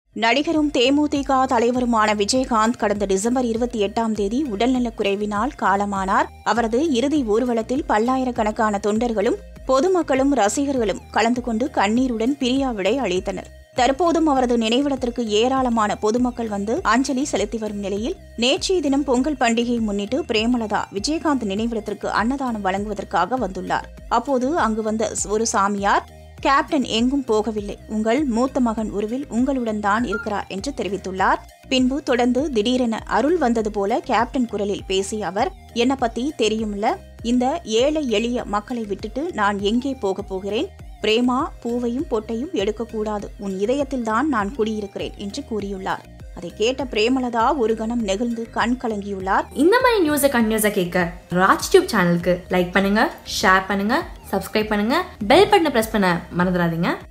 நடிகரும் தேமுதிக தலைவருமான விஜயகாந்த் கடந்த டிசம்பர் இருபத்தி எட்டாம் தேதி உடல்நலக் குறைவினால் காலமானார் அவரது இறுதி ஊர்வலத்தில் பல்லாயிரக்கணக்கான தொண்டர்களும் பொதுமக்களும் ரசிகர்களும் கலந்து கொண்டு கண்ணீருடன் பிரியாவிடை அளித்தனர் தற்போதும் அவரது நினைவிடத்திற்கு ஏராளமான பொதுமக்கள் வந்து அஞ்சலி செலுத்தி வரும் நிலையில் நேற்றைய தினம் பொங்கல் பண்டிகையை முன்னிட்டு பிரேமலதா விஜயகாந்த் நினைவிடத்திற்கு அன்னதானம் வழங்குவதற்காக வந்துள்ளார் அப்போது அங்கு வந்த ஒரு சாமியார் கேப்டன் எங்கும் போகவில்லை உங்கள் மூத்த மகன் உருவில் உங்களுடன் தான் இருக்கிறார் என்று தெரிவித்துள்ளார் பின்பு தொடர்ந்து திடீரென அருள் வந்தது போல கேப்டன் குரலில் பேசிய அவர் என்ன பத்தி தெரியும்ல இந்த ஏழை எளிய மக்களை விட்டுட்டு நான் எங்கே போகப் போகிறேன் பிரேமா பூவையும் பொட்டையும் எடுக்கக்கூடாது உன் இதயத்தில்தான் நான் குடியிருக்கிறேன் என்று கூறியுள்ளார் அதை கேட்ட பிரேமலதா ஒரு கணம் நெகிழ்ந்து கண் கலங்கியுள்ளார் இந்த மாதிரி நியூஸை கண்டினியூஸாக கேட்க ராஜ் டியூப் சேனலுக்கு லைக் பண்ணுங்க ஷேர் பண்ணுங்க சப்ஸ்கிரைப் பண்ணுங்க பெல் பட்டனை ப்ரெஸ் பண்ண மறந்துடாதீங்க